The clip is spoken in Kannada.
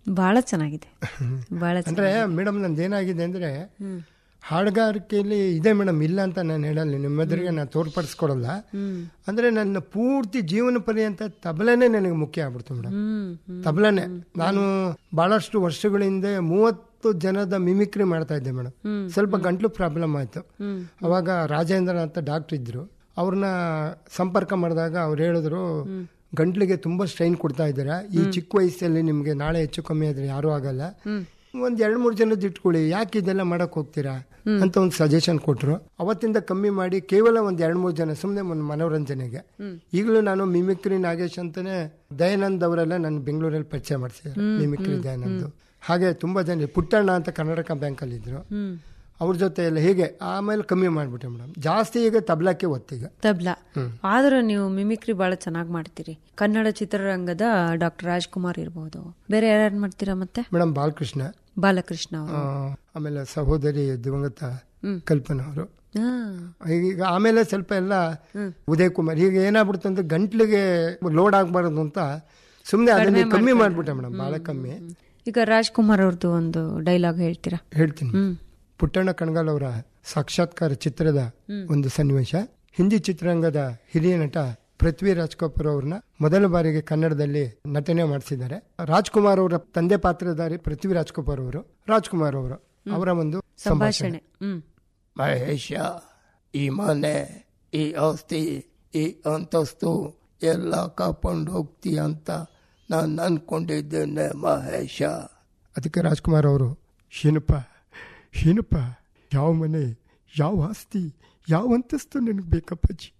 ಬಹಳ ಚೆನ್ನಾಗಿದೆ ಬಹಳ ಅಂದ್ರೆ ಮೇಡಮ್ ನಂದು ಏನಾಗಿದೆ ಅಂದ್ರೆ ಹಾಡುಗಾರಿಕೆಯಲ್ಲಿ ಇದೆ ಮೇಡಮ್ ಇಲ್ಲ ಅಂತ ನಾನು ಹೇಳಲ್ಲ ನಿಮ್ಮ ಎದುರಿಗೆ ನಾನು ತೋರ್ಪಡಿಸ್ಕೊಡಲ್ಲ ಅಂದ್ರೆ ನನ್ನ ಪೂರ್ತಿ ಜೀವನ ಪರ್ಯಂತ ತಬಲನೇ ನನಗೆ ಮುಖ್ಯ ಆಗ್ಬಿಡ್ತು ಮೇಡಮ್ ಹ್ಮ್ ತಬಲನೆ ನಾನು ಬಹಳಷ್ಟು ವರ್ಷಗಳ ಹಿಂದೆ ಮೂವತ್ತು ಜನದ ಮಿಮಿಕ್ರಿ ಮಾಡ್ತಾ ಇದ್ದೆ ಮೇಡಮ್ ಸ್ವಲ್ಪ ಗಂಟ್ಲು ಪ್ರಾಬ್ಲಮ್ ಆಯ್ತು ಅವಾಗ ರಾಜೇಂದ್ರ ಅಂತ ಡಾಕ್ಟರ್ ಇದ್ರು ಅವ್ರನ್ನ ಸಂಪರ್ಕ ಮಾಡಿದಾಗ ಅವ್ರು ಹೇಳಿದ್ರು ಗಂಟ್ಲಿಗೆ ತುಂಬಾ ಸ್ಟ್ರೈನ್ ಕೊಡ್ತಾ ಇದ್ದೀರಾ ಈ ಚಿಕ್ಕ ವಯಸ್ಸಲ್ಲಿ ನಿಮ್ಗೆ ನಾಳೆ ಹೆಚ್ಚು ಕಮ್ಮಿ ಆದ್ರೆ ಯಾರು ಆಗಲ್ಲ ಒಂದ್ ಎರಡ್ ಮೂರು ಜನದ ಇಟ್ಕೊಳ್ಳಿ ಯಾಕೆ ಇದೆಲ್ಲ ಮಾಡಕ್ ಹೋಗ್ತೀರಾ ಅಂತ ಒಂದು ಸಜೆಷನ್ ಕೊಟ್ರು ಅವತ್ತಿಂದ ಕಮ್ಮಿ ಮಾಡಿ ಕೇವಲ ಒಂದ್ ಎರಡ್ ಮೂರು ಜನ ಸುಮ್ಮನೆ ಒಂದು ಮನೋರಂಜನೆಗೆ ಈಗಲೂ ನಾನು ಮಿಮಿಕ್ರಿ ನಾಗೇಶ್ ಅಂತಾನೆ ದಯಾನಂದ್ ಅವರೆಲ್ಲ ನನ್ನ ಬೆಂಗಳೂರಲ್ಲಿ ಪರಿಚಯ ಮಾಡಿಸಿದ್ರು ಮಿಮಿಕ್ರಿ ದಯಾನಂದ್ ಹಾಗೆ ತುಂಬಾ ಜನ ಪುಟ್ಟಣ್ಣ ಅಂತ ಕರ್ನಾಟಕ ಬ್ಯಾಂಕ್ ಅಲ್ಲಿ ಇದ್ರು ಅವ್ರ ಜೊತೆ ಎಲ್ಲ ಹೀಗೆ ಆಮೇಲೆ ಕಮ್ಮಿ ಮಾಡ್ಬಿಟ್ಟೆ ಮೇಡಮ್ ಜಾಸ್ತಿ ಈಗ ತಬ್ಲಕ್ಕೆ ಒತ್ತೀಗ ತಬ್ಲಾ ಆದ್ರೂ ನೀವು ಮಿಮಿಕ್ರಿ ಬಹಳ ಚೆನ್ನಾಗಿ ಮಾಡ್ತೀರಿ ಕನ್ನಡ ಚಿತ್ರರಂಗದ ಡಾಕ್ಟರ್ ರಾಜ್ಕುಮಾರ್ ಇರಬಹುದು ಬೇರೆ ಯಾರ್ಯಾರು ಮಾಡ್ತೀರಾ ಮತ್ತೆ ಮೇಡಮ್ ಬಾಲಕೃಷ್ಣ ಬಾಲಕೃಷ್ಣ ಅವರು ಆ, ಆಮೇಲೆ ಸಹೋದರಿ ದಿವಂಗತ ಕಲ್ಪನಾ ಅವರು ಹಾ. ಈಗ ಆಮೇಲೆ ಸ್ವಲ್ಪ ಎಲ್ಲ ಉದಯ್ ಕುಮಾರ್ ಈಗ ಏನಾಗ್ಬಿಡ್ತು ಅಂದ್ರೆ ಗಂಟ್ಲಿಗೆ ಲೋಡ್ ಆಗ್ಬಾರ್ದು ಅಂತ ಸುಮ್ಮನೆ ಅದನ್ನ ಕಮ್ಮಿ ಮಾಡ್ಬಿಟ್ಟೆ ಮೇಡಮ್ ಬಹಳ ಕಮ್ಮಿ ಈಗ ರಾಜ್ಕುಮಾರ್ ಅವ್ರದ್ದು ಒಂದು ಡೈಲಾಗ್ ಹೇಳ್ತೀರಾ ಹೇಳ್ತೀನಿ ಹ್ಮ್ ಪುಟ್ಟಣ್ಣ ಕಣಗಾಲ್ ಅವರ ಸಾಕ್ಷಾತ್ಕಾರ ಚಿತ್ರದ ಒಂದು ಸನ್ನಿವೇಶ ಹಿಂದಿ ಚಿತ್ರರಂಗದ ಹಿರಿಯ ನಟ ಪೃಥ್ವಿ ರಾಜ್ ಕಪೂರ್ ಅವ್ರನ್ನ ಮೊದಲ ಬಾರಿಗೆ ಕನ್ನಡದಲ್ಲಿ ನಟನೆ ಮಾಡಿಸಿದ್ದಾರೆ ರಾಜ್ಕುಮಾರ್ ಅವರ ತಂದೆ ಪಾತ್ರಧಾರಿ ಪೃಥ್ವಿ ರಾಜ್ ಕಪೂರ್ ಅವರು ರಾಜ್ಕುಮಾರ್ ಅವರು ಅವರ ಒಂದು ಸಂಭಾಷಣೆ ಸಂಭಾಷಣೆ ಹ್ಮ್ ಮಹೇಶ ಈ ಮನೆ ಈ ಆಸ್ತಿ ಈ ಅಂತಸ್ತು ಎಲ್ಲ ಕಾಪಾಡು ಹೋಗ್ತೀಯ ಅಂತ ನಾನು ಅನ್ಕೊಂಡಿದ್ದೇನೆ ಮಹೇಶ ಅದಕ್ಕೆ ರಾಜ್ಕುಮಾರ್ ಅವರು ಶೀನಪ್ಪ ಶೀನಪ್ಪ ಯಾವ ಮನೆ ಯಾವ ಆಸ್ತಿ ಯಾವ ಅಂತಸ್ತು ನನಗೆ ಬೇಕಪ್ಪಾಜಿ